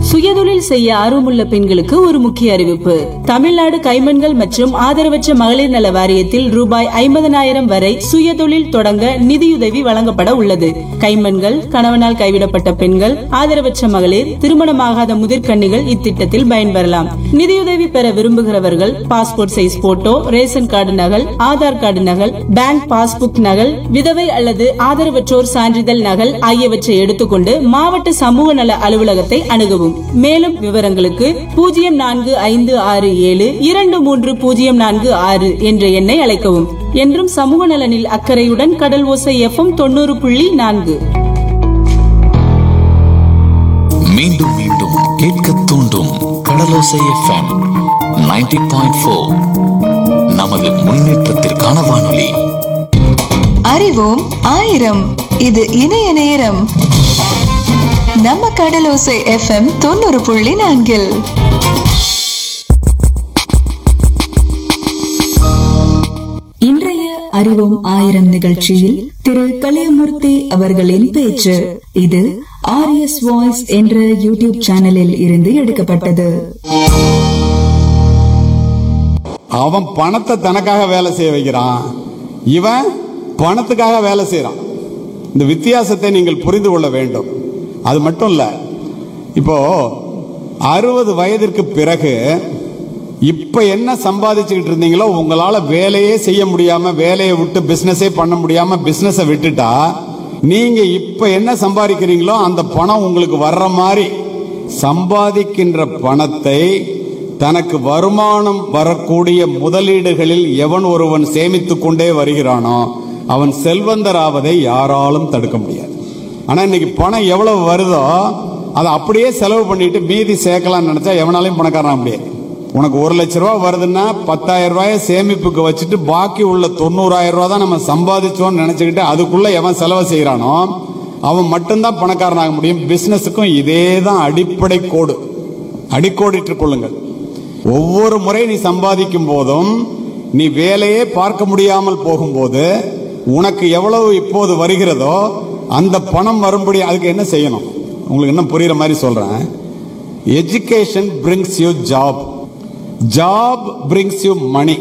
சுயதொழில் செய்ய ஆர்வமுள்ள பெண்களுக்கு ஒரு முக்கிய அறிவிப்பு தமிழ்நாடு கைமண்கள் மற்றும் ஆதரவற்ற மகளிர் நல வாரியத்தில் ரூபாய் ஐம்பதனாயிரம் வரை சுயதொழில் தொடங்க நிதியுதவி வழங்கப்பட உள்ளது கைமண்கள் கணவனால் கைவிடப்பட்ட பெண்கள் ஆதரவற்ற மகளிர் திருமணமாகாத முதிர்கன்னிகள் இத்திட்டத்தில் பயன்பெறலாம் நிதியுதவி பெற விரும்புகிறவர்கள் passport size photo ration card நகல் ஆதார் கார்டு நகல் பேங்க் பாஸ்புக் நகல் விதவை அல்லது ஆதரவற்றோர் சான்றிதழ் நகல் ஆகியவற்றை எடுத்துக்கொண்டு மாவட்ட சமூக நல அலுவலகத்தை அணுகவும் மேலும் விவரங்களுக்கு பூஜ்ஜியம் நான்கு ஐந்து ஆறு ஏழு இரண்டு மூன்று பூஜ்ஜியம் நான்கு ஆறு என்ற எண்ணை அழைக்கவும் என்றும் சமூக நலனில் அக்கறையுடன் கடல் ஓசை எஃப்எம் தொண்ணூறு புள்ளி நான்கு மீண்டும் மீண்டும் கேட்க தூண்டும் கடலோசை எஃப்எம் 90.4 பாயிண்ட் ஃபோர் நமது முன்னேற்றத்திற்கான வானொலி அறிவோம் ஆயிரம் இது இணைய நேரம் நம்ம கடலோசை எஃப்எம் தொண்ணூறு புள்ளி நான்கில் இன்றைய அறிவோம் ஆயிரம் நிகழ்ச்சியில் திரு கலியமூர்த்தி அவர்களின் பேச்சு இது ஆர்எஸ் வாய்ஸ் என்ற யூடியூப் சேனலில் இருந்து எடுக்கப்பட்டது அவன் பணத்தை தனக்காக வேலை செய்ய வைக்கிறான் இவன் பணத்துக்காக வேலை செய்யறான் இந்த வித்தியாசத்தை நீங்கள் புரிந்து கொள்ள வேண்டும் அது மட்டும் இல்ல இப்போ அறுபது வயதிற்கு பிறகு இப்ப என்ன சம்பாதிச்சுக்கிட்டு இருந்தீங்களோ உங்களால வேலையே செய்ய முடியாம வேலையை விட்டு பிசினஸே பண்ண முடியாம பிசினஸை விட்டுட்டா நீங்க இப்ப என்ன சம்பாதிக்கிறீங்களோ அந்த பணம் உங்களுக்கு வர்ற மாதிரி சம்பாதிக்கின்ற பணத்தை தனக்கு வருமானம் வரக்கூடிய முதலீடுகளில் எவன் ஒருவன் சேமித்துக் கொண்டே வருகிறானோ அவன் செல்வந்தராவதை யாராலும் தடுக்க முடியாது ஆனா இன்னைக்கு பணம் எவ்வளவு வருதோ அதை அப்படியே செலவு பண்ணிட்டு மீதி சேர்க்கலாம்னு நினைச்சா எவனாலையும் பணக்காரன் முடியாது உனக்கு ஒரு லட்ச ரூபா வருதுன்னா பத்தாயிரம் ரூபாய சேமிப்புக்கு வச்சுட்டு பாக்கி உள்ள தொண்ணூறாயிரம் ரூபா தான் நம்ம சம்பாதிச்சோம்னு நினைச்சுக்கிட்டு அதுக்குள்ள எவன் செலவு செய்யறானோ அவன் மட்டும்தான் பணக்காரனாக முடியும் பிசினஸுக்கும் இதே தான் அடிப்படை கோடு அடிக்கோடிட்டுக் கொள்ளுங்கள் ஒவ்வொரு முறை நீ சம்பாதிக்கும் போதும் நீ வேலையே பார்க்க முடியாமல் போகும்போது உனக்கு எவ்வளவு இப்போது வருகிறதோ அந்த பணம் வரும்படி அதுக்கு என்ன செய்யணும் உங்களுக்கு என்ன புரியுற மாதிரி சொல்றேன் education brings you job job brings you money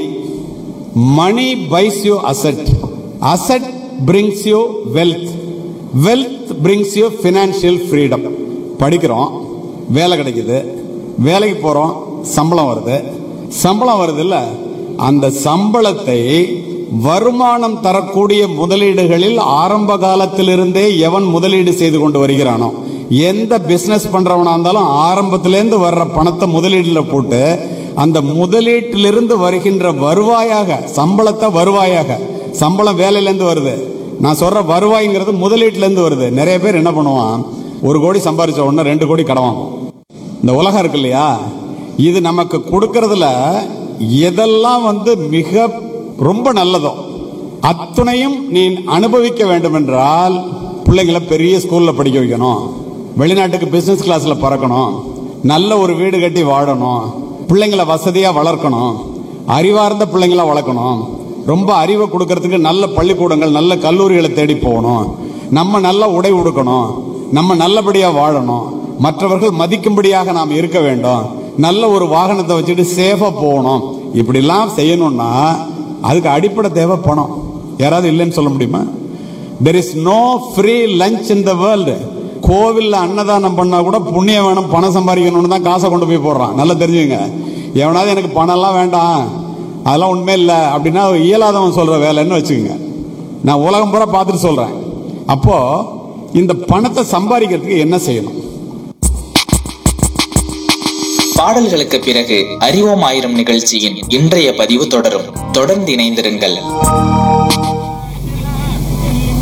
money buys you asset asset brings you wealth wealth brings you financial freedom படிக்கிறோம் வேலை கிடைக்குது வேலைக்கு போறோம் சம்பளம் வருது சம்பளம் வருது இல்ல அந்த சம்பளத்தை வருமானம் தரக்கூடிய முதலீடுகளில் ஆரம்ப காலத்திலிருந்தே எவன் முதலீடு செய்து கொண்டு வருகிறானோ எந்த பிசினஸ் பண்றவனா இருந்தாலும் ஆரம்பத்திலேருந்து வர்ற பணத்தை முதலீடுல போட்டு அந்த முதலீட்டிலிருந்து வருகின்ற வருவாயாக சம்பளத்தை வருவாயாக சம்பளம் வேலையிலேருந்து வருது நான் சொல்ற வருவாய்ங்கிறது முதலீட்டுல இருந்து வருது நிறைய பேர் என்ன பண்ணுவான் ஒரு கோடி சம்பாதிச்ச உடனே ரெண்டு கோடி கடன் வாங்குவோம் இந்த உலகம் இருக்கு இல்லையா இது நமக்கு கொடுக்கறதுல எதெல்லாம் வந்து மிக ரொம்ப நல்லதோ அத்துணையும் நீ அனுபவிக்க வேண்டும் என்றால் பிள்ளைங்களை பெரிய ஸ்கூல்ல படிக்க வைக்கணும் வெளிநாட்டுக்கு பிசினஸ் கிளாஸ்ல பறக்கணும் நல்ல ஒரு வீடு கட்டி வாழணும் பிள்ளைங்களை வசதியா வளர்க்கணும் அறிவார்ந்த பிள்ளைங்களா வளர்க்கணும் ரொம்ப அறிவை கொடுக்கறதுக்கு நல்ல பள்ளிக்கூடங்கள் நல்ல கல்லூரிகளை தேடி போகணும் நம்ம நல்ல உடை உடுக்கணும் நம்ம நல்லபடியா வாழணும் மற்றவர்கள் மதிக்கும்படியாக நாம் இருக்க வேண்டும் நல்ல ஒரு வாகனத்தை வச்சுட்டு சேஃபா போகணும் இப்படிலாம் செய்யணும்னா அதுக்கு அடிப்படை தேவை பணம் யாராவது இல்லைன்னு சொல்ல முடியுமா there is no free lunch in the world கோவில்ல அன்னதானம் பண்ணா கூட புண்ணியம் வேணும் பணம் சம்பாதிக்கணும்னு தான் காசை கொண்டு போய் போடுறான் நல்லா தெரிஞ்சுங்க எவனாவது எனக்கு பணம் எல்லாம் வேண்டாம் அதெல்லாம் உண்மை இல்லை அப்படின்னா இயலாதவன் சொல்ற வேலைன்னு வச்சுக்கோங்க நான் உலகம் பூரா பார்த்துட்டு சொல்றேன் அப்போ இந்த பணத்தை சம்பாதிக்கிறதுக்கு என்ன செய்யணும் பாடல்களுக்கு பிறகு அறிவோம் ஆயிரம் நிகழ்ச்சியின் இன்றைய பதிவு தொடரும் தொடர்ந்து இணைந்திருங்கள்